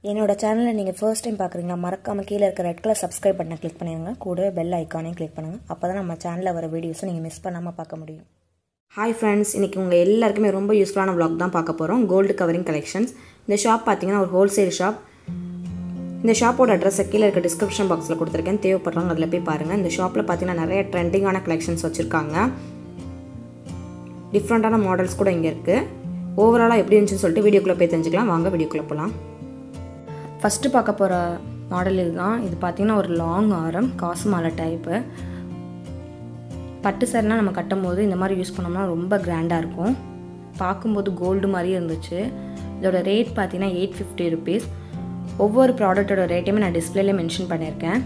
என்னோட சேனலை நீங்கள் ஃபர்ஸ்ட் டைம் பார்க்குறீங்களா மறக்காமல் கீழே இருக்க ரெட் கலர் சப்ஸ்கிரைப் பட்டனை கிளிக் பண்ணிடுங்க கூடவே பெல் ஐக்கானையும் கிளிக் பண்ணுங்கள் அப்போ தான் நம்ம சேனலில் வர வீடியோஸை நீங்கள் மிஸ் பண்ணாமல் பார்க்க முடியும் ஹாய் ஃப்ரெண்ட்ஸ் இன்றைக்கி உங்கள் எல்லாருக்குமே ரொம்ப யூஸ்ஃபுல்லான vlog தான் பார்க்க போகிறோம் கோல்டு கவரிங் கலெக்ஷன்ஸ் இந்த ஷாப் பார்த்தீங்கன்னா ஒரு ஹோல்சேல் ஷாப் இந்த ஷாப்போட அட்ரஸை கீழே இருக்க டிஸ்கிரிப்ஷன் பாக்ஸில் கொடுத்துருக்கேன் தேவைப்படுறவங்க அதில் போய் பாருங்கள் இந்த ஷாப்பில் பார்த்தீங்கன்னா நிறைய ட்ரெண்டிங்கான கலெக்ஷன்ஸ் வச்சுருக்காங்க டிஃப்ரெண்ட்டான மாடல்ஸ் கூட இங்கே இருக்குது ஓவராலாக எப்படி இருந்துச்சுன்னு சொல்லிட்டு வீடியோக்குள்ளே போய் தெரிஞ்சுக்கலாம் வாங்க வீடியோக்குள்ளே போகலாம் ஃபஸ்ட்டு பார்க்க போகிற மாடல் இதுதான் இது பார்த்தீங்கன்னா ஒரு லாங் ஆரம் காசு மாலை டைப்பு பட்டு சாரிலாம் நம்ம கட்டும் போது இந்த மாதிரி யூஸ் பண்ணோம்னா ரொம்ப கிராண்டாக இருக்கும் பார்க்கும்போது கோல்டு மாதிரியே இருந்துச்சு இதோட ரேட் பார்த்தீங்கன்னா எயிட் ஃபிஃப்டி ருபீஸ் ஒவ்வொரு ப்ராடக்ட்டோட ரேட்டையுமே நான் டிஸ்பிளேல மென்ஷன் பண்ணியிருக்கேன்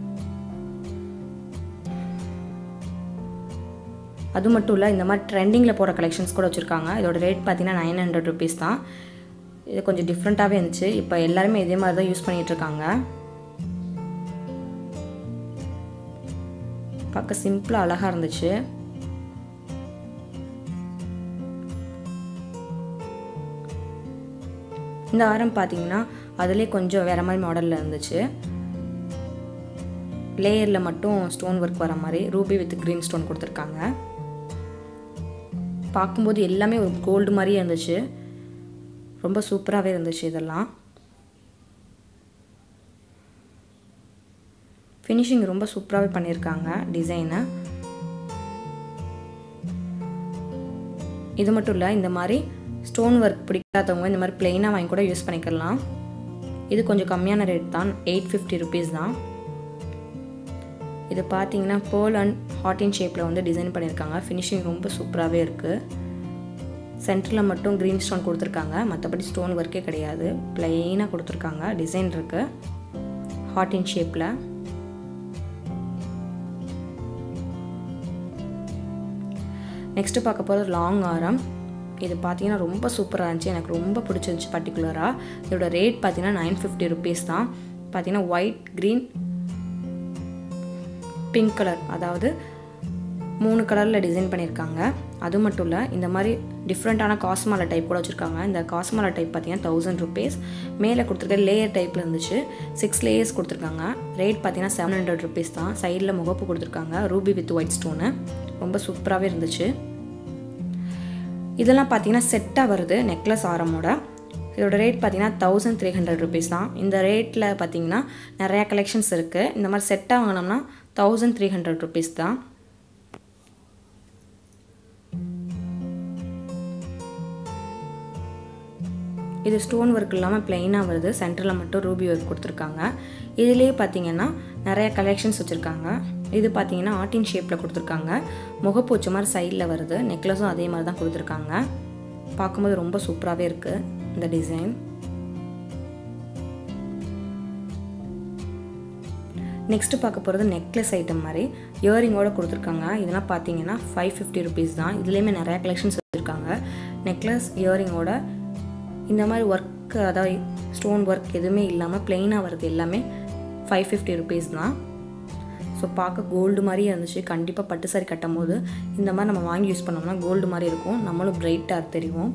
அது மட்டும் இல்லை இந்த மாதிரி ட்ரெண்டிங்கில் போகிற கலெக்ஷன்ஸ் கூட வச்சுருக்காங்க இதோட ரேட் பார்த்தீங்கன்னா நைன் ஹண்ட்ரட் ருபீஸ் தான் இது கொஞ்சம் டிஃப்ரெண்ட்டாகவே இருந்துச்சு இப்போ எல்லாருமே இதே மாதிரி தான் யூஸ் பண்ணிகிட்டு இருக்காங்க பார்க்க சிம்பிளாக அழகாக இருந்துச்சு இந்த ஆரம் பார்த்தீங்கன்னா அதிலே கொஞ்சம் வேறு மாதிரி மாடலில் இருந்துச்சு லேயரில் மட்டும் ஸ்டோன் ஒர்க் வர மாதிரி ரூபி வித் க்ரீன் ஸ்டோன் கொடுத்துருக்காங்க பார்க்கும்போது எல்லாமே ஒரு கோல்டு மாதிரியே இருந்துச்சு ரொம்ப சூப்பராகவே இருந்துச்சு இதெல்லாம் ஃபினிஷிங் ரொம்ப சூப்பராகவே பண்ணியிருக்காங்க டிசைனை இது மட்டும் இல்லை இந்த மாதிரி ஸ்டோன் ஒர்க் பிடிக்காதவங்க இந்த மாதிரி பிளெயினாக வாங்கி கூட யூஸ் பண்ணிக்கலாம் இது கொஞ்சம் கம்மியான ரேட் தான் எயிட் ஃபிஃப்டி ருபீஸ் தான் இது பார்த்தீங்கன்னா பேர்ல் அண்ட் ஹாட்டின் ஷேப்பில் வந்து டிசைன் பண்ணியிருக்காங்க ஃபினிஷிங் ரொம்ப சூப்பராகவே இருக்குது சென்டரில் மட்டும் க்ரீன் ஸ்டோன் கொடுத்துருக்காங்க மற்றபடி ஸ்டோன் ஒர்க்கே கிடையாது ப்ளைனாக கொடுத்துருக்காங்க டிசைன் இருக்குது ஹாட்டின் ஷேப்பில் நெக்ஸ்ட்டு பார்க்க போகிறது லாங் ஆரம் இது பார்த்தீங்கன்னா ரொம்ப சூப்பராக இருந்துச்சு எனக்கு ரொம்ப பிடிச்சிருந்துச்சு பர்டிகுலராக இதோட ரேட் பார்த்தீங்கன்னா நைன் ஃபிஃப்டி ருபீஸ் தான் பார்த்தீங்கன்னா ஒயிட் க்ரீன் பிங்க் கலர் அதாவது மூணு கலரில் டிசைன் பண்ணியிருக்காங்க அது மட்டும் இல்லை இந்த மாதிரி டிஃப்ரெண்ட்டான காஸ்மாலா டைப் கூட வச்சுருக்காங்க இந்த காஸ்மாலா டைப் பார்த்தீங்கன்னா தௌசண்ட் ருபீஸ் மேலே கொடுத்துருக்க லேயர் டைப்பில் இருந்துச்சு சிக்ஸ் லேயர்ஸ் கொடுத்துருக்காங்க ரேட் பார்த்தீங்கன்னா செவன் ஹண்ட்ரட் ருபீஸ் தான் சைடில் முகப்பு கொடுத்துருக்காங்க ரூபி வித் ஒயிட் ஸ்டோனு ரொம்ப சூப்பராகவே இருந்துச்சு இதெல்லாம் பார்த்தீங்கன்னா செட்டாக வருது நெக்லஸ் ஆரமோட இதோட ரேட் பார்த்தீங்கன்னா தௌசண்ட் த்ரீ ஹண்ட்ரட் ருபீஸ் தான் இந்த ரேட்டில் பார்த்தீங்கன்னா நிறையா கலெக்ஷன்ஸ் இருக்குது இந்த மாதிரி செட்டாக வாங்கினோம்னா தௌசண்ட் த்ரீ ஹண்ட்ரட் ருபீஸ் தான் இது ஸ்டோன் ஒர்க் இல்லாமல் பிளெயினாக வருது சென்டரில் மட்டும் ரூபி ஒர்க் கொடுத்துருக்காங்க இதுலேயே பார்த்தீங்கன்னா நிறைய கலெக்ஷன்ஸ் வச்சுருக்காங்க இது பார்த்தீங்கன்னா ஆர்டின் ஷேப்பில் கொடுத்துருக்காங்க முகப்பூச்சி மாதிரி சைடில் வருது நெக்லஸும் அதே மாதிரி தான் கொடுத்துருக்காங்க பார்க்கும்போது ரொம்ப சூப்பராகவே இருக்குது இந்த டிசைன் நெக்ஸ்ட்டு பார்க்க போகிறது நெக்லஸ் ஐட்டம் மாதிரி இயரிங்கோட கொடுத்துருக்காங்க இதெல்லாம் பார்த்தீங்கன்னா ஃபைவ் ஃபிஃப்டி ருபீஸ் தான் இதுலேயுமே நிறையா கலெக்ஷன்ஸ் வச்சுருக்காங்க நெக்லஸ் இயரிங்கோட இந்த மாதிரி ஒர்க் அதாவது ஸ்டோன் ஒர்க் எதுவுமே இல்லாமல் ப்ளெயினாக வருது எல்லாமே ஃபைவ் ஃபிஃப்டி ருபீஸ் தான் ஸோ பார்க்க கோல்டு மாதிரியே இருந்துச்சு கண்டிப்பாக பட்டு சாரி கட்டும் போது இந்த மாதிரி நம்ம வாங்கி யூஸ் பண்ணோம்னா கோல்டு மாதிரி இருக்கும் நம்மளும் பிரைட்டாக தெரியும்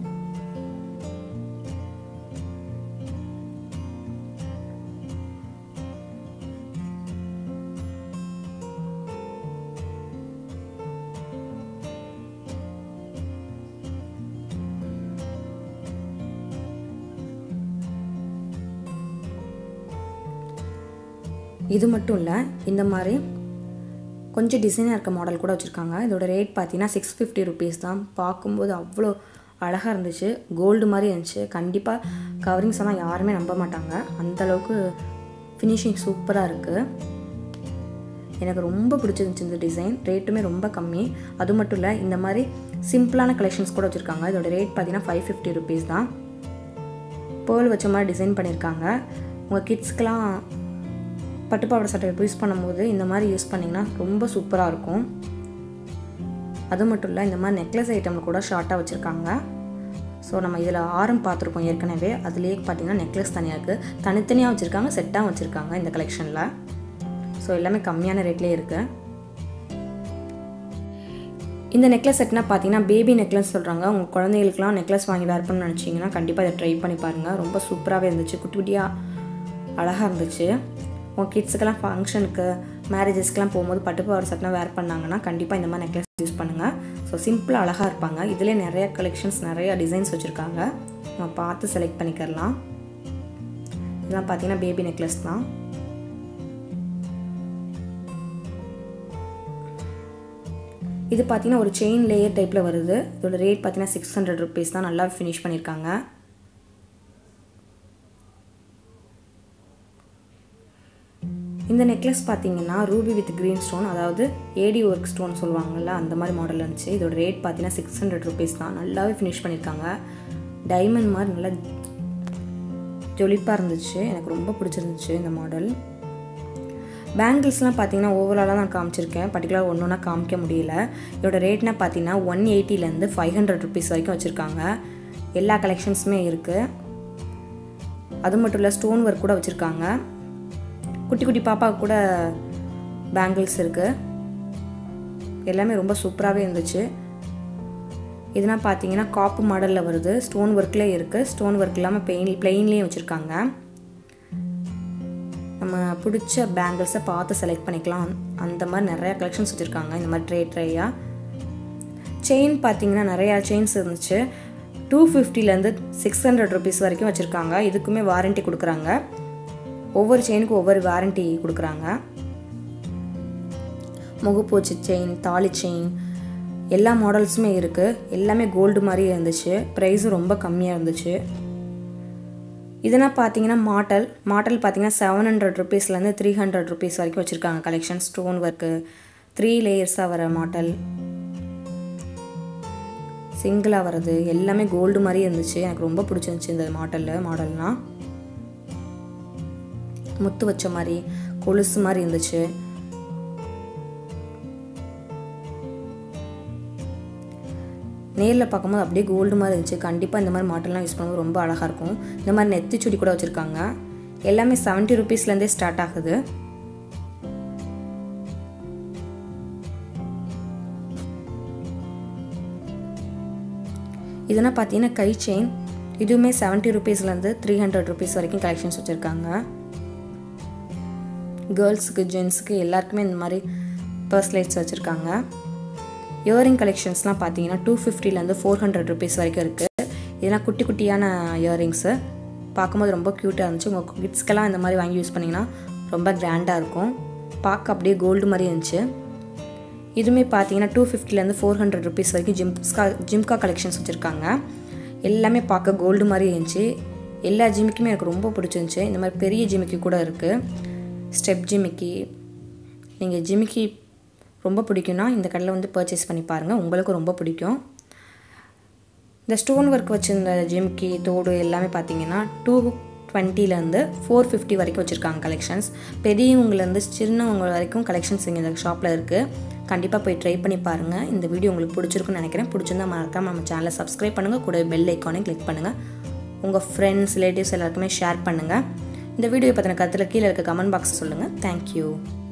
இது மட்டும் இல்லை இந்த மாதிரி கொஞ்சம் டிசைனாக இருக்க மாடல் கூட வச்சுருக்காங்க இதோட ரேட் பார்த்தீங்கன்னா சிக்ஸ் ஃபிஃப்டி ருபீஸ் தான் பார்க்கும்போது அவ்வளோ அழகாக இருந்துச்சு கோல்டு மாதிரி இருந்துச்சு கண்டிப்பாக கவரிங்ஸ் எல்லாம் யாருமே நம்ப மாட்டாங்க அந்தளவுக்கு ஃபினிஷிங் சூப்பராக இருக்குது எனக்கு ரொம்ப பிடிச்சிருந்துச்சு இந்த டிசைன் ரேட்டுமே ரொம்ப கம்மி அது மட்டும் இல்லை இந்த மாதிரி சிம்பிளான கலெக்ஷன்ஸ் கூட வச்சுருக்காங்க இதோட ரேட் பார்த்தீங்கன்னா ஃபைவ் ஃபிஃப்டி ருபீஸ் தான் பேர்ல் வச்ச மாதிரி டிசைன் பண்ணியிருக்காங்க உங்கள் கிட்ஸ்க்கெலாம் பட்டுப்பாவடை சட்டை யூஸ் பண்ணும்போது இந்த மாதிரி யூஸ் பண்ணிங்கன்னா ரொம்ப சூப்பராக இருக்கும் அது மட்டும் இல்லை இந்த மாதிரி நெக்லஸ் ஐட்டமில் கூட ஷார்ட்டாக வச்சுருக்காங்க ஸோ நம்ம இதில் ஆரம் பார்த்துருக்கோம் ஏற்கனவே அதுலேயே பார்த்தீங்கன்னா நெக்லஸ் தனியாக இருக்குது தனித்தனியாக வச்சுருக்காங்க செட்டாக வச்சுருக்காங்க இந்த கலெக்ஷனில் ஸோ எல்லாமே கம்மியான ரேட்லேயே இருக்குது இந்த நெக்லஸ் செட்னா பார்த்தீங்கன்னா பேபி நெக்லஸ் சொல்கிறாங்க உங்கள் குழந்தைகளுக்குலாம் நெக்லஸ் வாங்கி வேர் பண்ணணும்னு நினச்சிங்கன்னா கண்டிப்பாக இதை ட்ரை பண்ணி பாருங்கள் ரொம்ப சூப்பராகவே இருந்துச்சு குட்டி குட்டியாக அழகாக இருந்துச்சு உங்கள் கிட்ஸுக்கெல்லாம் ஃபங்க்ஷனுக்கு மேரேஜஸ்க்கெலாம் போகும்போது பட்டுப்பாவாடை சட்டெலாம் வேர் பண்ணாங்கன்னா கண்டிப்பாக இந்த மாதிரி நெக்லஸ் யூஸ் பண்ணுங்கள் ஸோ சிம்பிளாக அழகாக இருப்பாங்க இதிலே நிறைய கலெக்ஷன்ஸ் நிறைய டிசைன்ஸ் வச்சுருக்காங்க நம்ம பார்த்து செலக்ட் பண்ணிக்கிறலாம் இதெல்லாம் பார்த்தீங்கன்னா பேபி நெக்லஸ் தான் இது பார்த்தீங்கன்னா ஒரு செயின் லேயர் டைப்பில் வருது இதோட ரேட் பார்த்தீங்கன்னா சிக்ஸ் ஹண்ட்ரட் ருபீஸ் தான் நல்லா ஃபினிஷ் பண்ணியிருக்காங்க இந்த நெக்லஸ் பார்த்தீங்கன்னா ரூபி வித் க்ரீன் ஸ்டோன் அதாவது ஏடி ஒர்க் ஸ்டோன் சொல்லுவாங்கள்ல அந்த மாதிரி மாடல் இருந்துச்சு இதோட ரேட் பார்த்தீங்கன்னா சிக்ஸ் ஹண்ட்ரட் ருபீஸ் தான் நல்லாவே ஃபினிஷ் பண்ணியிருக்காங்க டைமண்ட் மாதிரி நல்லா ஜொலிப்பாக இருந்துச்சு எனக்கு ரொம்ப பிடிச்சிருந்துச்சு இந்த மாடல் பேங்கிள்ஸ்லாம் பார்த்தீங்கன்னா ஓவராலாக தான் காமிச்சிருக்கேன் பர்டிகுலர் ஒன்று ஒன்றா காமிக்க முடியல இதோட ரேட்னா பார்த்தீங்கன்னா ஒன் எயிட்டிலேருந்து ஃபைவ் ஹண்ட்ரட் ருபீஸ் வரைக்கும் வச்சுருக்காங்க எல்லா கலெக்ஷன்ஸுமே இருக்குது அது மட்டும் இல்லை ஸ்டோன் ஒர்க் கூட வச்சுருக்காங்க குட்டி குட்டி பாப்பாவுக்கு கூட பேங்கிள்ஸ் இருக்குது எல்லாமே ரொம்ப சூப்பராகவே இருந்துச்சு இதெல்லாம் பார்த்தீங்கன்னா காப்பு மாடலில் வருது ஸ்டோன் ஒர்க்லேயே இருக்குது ஸ்டோன் ஒர்க் இல்லாமல் பெயின் பிளெயின்லேயும் வச்சுருக்காங்க நம்ம பிடிச்ச பேங்கிள்ஸை பார்த்து செலக்ட் பண்ணிக்கலாம் அந்த மாதிரி நிறையா கலெக்ஷன்ஸ் வச்சுருக்காங்க இந்த மாதிரி ட்ரே ட்ரேயாக செயின் பார்த்தீங்கன்னா நிறையா செயின்ஸ் இருந்துச்சு டூ ஃபிஃப்டிலேருந்து சிக்ஸ் ஹண்ட்ரட் ருபீஸ் வரைக்கும் வச்சுருக்காங்க இதுக்குமே வாரண்ட்டி கொடுக்குறாங்க ஒவ்வொரு செயினுக்கும் ஒவ்வொரு வாரண்ட்டி கொடுக்குறாங்க முகப்பூச்சி செயின் தாலி செயின் எல்லா மாடல்ஸுமே இருக்குது எல்லாமே கோல்டு மாதிரியே இருந்துச்சு ப்ரைஸும் ரொம்ப கம்மியாக இருந்துச்சு இதெல்லாம் பார்த்தீங்கன்னா மாட்டல் மாட்டல் பார்த்தீங்கன்னா செவன் ஹண்ட்ரட் ருபீஸ்லேருந்து த்ரீ ஹண்ட்ரட் ருபீஸ் வரைக்கும் வச்சுருக்காங்க கலெக்ஷன் ஸ்டோன் ஒர்க்கு த்ரீ லேயர்ஸாக வர மாட்டல் சிங்கிளாக வர்றது எல்லாமே கோல்டு மாதிரி இருந்துச்சு எனக்கு ரொம்ப பிடிச்சிருந்துச்சு இந்த மாடலில் மாடல்னால் முத்து வச்ச மாதிரி கொலுசு மாதிரி இருந்துச்சு நேரில் பார்க்கும்போது அப்படியே கோல்டு மாதிரி இருந்துச்சு கண்டிப்பாக இந்த மாதிரி மாட்டெல்லாம் யூஸ் பண்ணும்போது ரொம்ப அழகாக இருக்கும் இந்த மாதிரி நெத்தி சுடி கூட வச்சுருக்காங்க எல்லாமே செவன்ட்டி ருபீஸ்லேருந்தே ஸ்டார்ட் ஆகுது இதெல்லாம் பார்த்தீங்கன்னா கை செயின் இதுவுமே செவன்ட்டி ருபீஸ்லேருந்து த்ரீ ஹண்ட்ரட் ருபீஸ் வரைக்கும் கலெக்ஷன்ஸ் வச்சுருக்காங்க கேர்ள்ஸுக்கு ஜென்ஸுக்கு எல்லாருக்குமே இந்த மாதிரி பர்ஸ்லைட்ஸ் வச்சுருக்காங்க இயரிங் கலெக்ஷன்ஸ்லாம் பார்த்தீங்கன்னா டூ ஃபிஃப்டிலேருந்து ஃபோர் ஹண்ட்ரட் ருபீஸ் வரைக்கும் இருக்குது இதெல்லாம் குட்டி குட்டியான இயரிங்ஸு பார்க்கும்போது ரொம்ப க்யூட்டாக இருந்துச்சு உங்கள் கிட்ஸ்க்கெல்லாம் இந்த மாதிரி வாங்கி யூஸ் பண்ணிங்கன்னா ரொம்ப கிராண்டாக இருக்கும் பார்க்க அப்படியே கோல்டு மாதிரி இருந்துச்சு இதுவுமே பார்த்தீங்கன்னா டூ ஃபிஃப்டிலேருந்து ஃபோர் ஹண்ட்ரட் ருபீஸ் வரைக்கும் ஜிம்ஸ்கா ஜிம்கா கலெக்ஷன்ஸ் வச்சுருக்காங்க எல்லாமே பார்க்க கோல்டு மாதிரி இருந்துச்சு எல்லா ஜிமிக்குமே எனக்கு ரொம்ப பிடிச்சிருந்துச்சு இந்த மாதிரி பெரிய ஜிமிக்கி கூட இருக்குது ஸ்டெப் ஜிமிக்கி நீங்கள் ஜிமிக்கி ரொம்ப பிடிக்கும்னா இந்த கடையில் வந்து பர்ச்சேஸ் பண்ணி பாருங்கள் உங்களுக்கு ரொம்ப பிடிக்கும் இந்த ஸ்டோன் ஒர்க் வச்சுருந்த ஜிமிக்கி தோடு எல்லாமே பார்த்தீங்கன்னா டூ டுவெண்ட்டிலேருந்து ஃபோர் ஃபிஃப்டி வரைக்கும் வச்சுருக்காங்க கலெக்ஷன்ஸ் பெரியவங்கலேருந்து சின்னவங்க வரைக்கும் கலெக்ஷன்ஸ் இங்கே இந்த ஷாப்பில் இருக்குது கண்டிப்பாக போய் ட்ரை பண்ணி பாருங்கள் இந்த வீடியோ உங்களுக்கு பிடிச்சிருக்குன்னு நினைக்கிறேன் பிடிச்சிருந்தா மறக்காமல் நம்ம சேனலை சப்ஸ்கிரைப் பண்ணுங்கள் கூட பெல் ஐக்கானையும் கிளிக் பண்ணுங்கள் உங்கள் ஃப்ரெண்ட்ஸ் ரிலேட்டிவ்ஸ் எல்லாருக்குமே ஷேர் பண்ணுங்கள் இந்த வீடியோ பற்றின கருத்தில் கீழே இருக்க கமெண்ட் பாக்ஸ் சொல்லுங்கள் தேங்க்யூ